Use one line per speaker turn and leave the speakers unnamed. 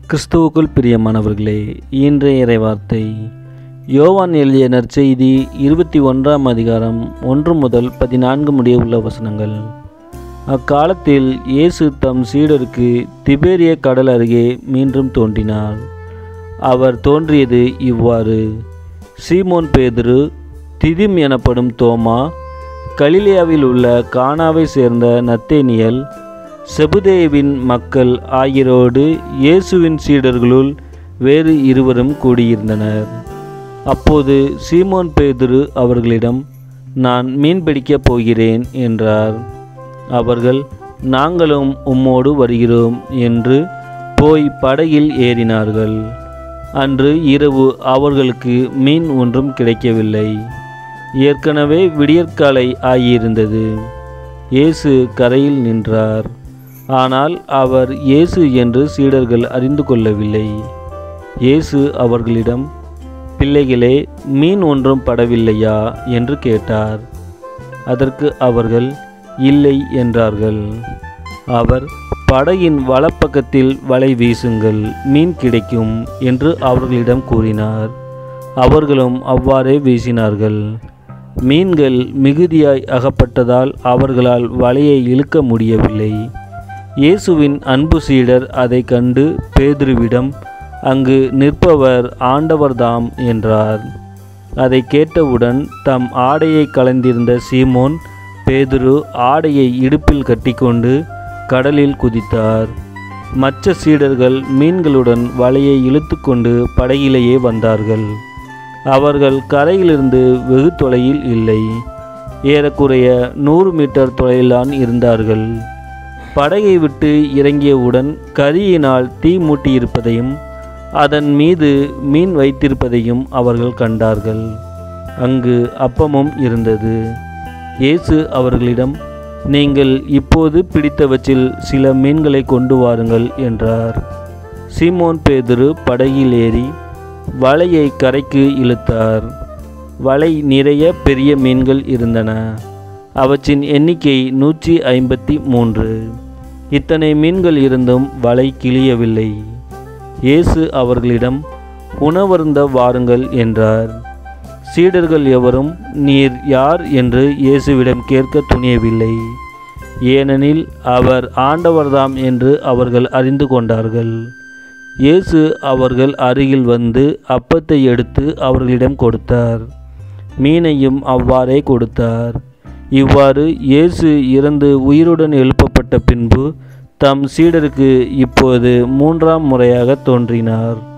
கிறிஸ்துவுக்குள் பிரியமானவர்களே இன்றைய இறைவார்த்தை யோவான் எழுதிய நற்செய்தி இருபத்தி ஒன்றாம் அதிகாரம் ஒன்று முதல் பதினான்கு முடிய உள்ள வசனங்கள் அக்காலத்தில் இயேசு தம் சீடருக்கு திபேரிய கடல் அருகே மீண்டும் தோன்றினார் அவர் தோன்றியது இவ்வாறு சீமோன் பேதுரு திதிம் எனப்படும் தோமா கலிலியாவில் உள்ள கானாவை சேர்ந்த நத்தேனியல் செபுதேவின் மக்கள் ஆகியோரோடு இயேசுவின் சீடர்களுள் வேறு இருவரும் கூடியிருந்தனர் அப்போது சீமோன் பேதுரு அவர்களிடம் நான் மீன் பிடிக்கப் போகிறேன் என்றார் அவர்கள் நாங்களும் உம்மோடு வருகிறோம் என்று போய் படகில் ஏறினார்கள் அன்று இரவு அவர்களுக்கு மீன் ஒன்றும் கிடைக்கவில்லை ஏற்கனவே விடியற்காலை ஆகியிருந்தது இயேசு கரையில் நின்றார் ஆனால் அவர் இயேசு என்று சீடர்கள் அறிந்து கொள்ளவில்லை இயேசு அவர்களிடம் பிள்ளைகளே மீன் ஒன்றும் படவில்லையா என்று கேட்டார் அதற்கு அவர்கள் இல்லை என்றார்கள் அவர் படகின் வலப்பக்கத்தில் வலை வீசுங்கள் மீன் கிடைக்கும் என்று அவர்களிடம் கூறினார் அவர்களும் அவ்வாறே வீசினார்கள் மீன்கள் மிகுதியாய் அகப்பட்டதால் அவர்களால் வலையை இழுக்க முடியவில்லை இயேசுவின் அன்பு சீடர் அதை கண்டு பேதுருவிடம் அங்கு நிற்பவர் ஆண்டவர்தாம் என்றார் அதை கேட்டவுடன் தம் ஆடையை கலந்திருந்த சீமோன் பேதுரு ஆடையை இடுப்பில் கட்டிக்கொண்டு கடலில் குதித்தார் மற்ற சீடர்கள் மீன்களுடன் வலையை இழுத்துக்கொண்டு படகிலேயே வந்தார்கள் அவர்கள் கரையிலிருந்து வெகு தொலையில் இல்லை ஏறக்குறைய நூறு மீட்டர் தொலையில்தான் இருந்தார்கள் படகை விட்டு இறங்கியவுடன் கரியினால் தீ மூட்டியிருப்பதையும் அதன் மீது மீன் வைத்திருப்பதையும் அவர்கள் கண்டார்கள் அங்கு அப்பமும் இருந்தது இயேசு அவர்களிடம் நீங்கள் இப்போது பிடித்தவற்றில் சில மீன்களை கொண்டு வாருங்கள் என்றார் சீமோன் பேதுரு படகில் ஏறி வலையை கரைக்கு இழுத்தார் வலை நிறைய பெரிய மீன்கள் இருந்தன அவற்றின் எண்ணிக்கை நூற்றி ஐம்பத்தி மூன்று இத்தனை மீன்கள் இருந்தும் வலை கிளியவில்லை இயேசு அவர்களிடம் உணவருந்த வாருங்கள் என்றார் சீடர்கள் எவரும் நீர் யார் என்று இயேசுவிடம் கேட்க துணியவில்லை ஏனெனில் அவர் ஆண்டவர்தாம் என்று அவர்கள் அறிந்து கொண்டார்கள் இயேசு அவர்கள் அருகில் வந்து அப்பத்தை எடுத்து அவர்களிடம் கொடுத்தார் மீனையும் அவ்வாறே கொடுத்தார் இவ்வாறு இயேசு இறந்து உயிருடன் எழுப்பப்பட்ட பின்பு தம் சீடருக்கு இப்போது மூன்றாம் முறையாக தோன்றினார்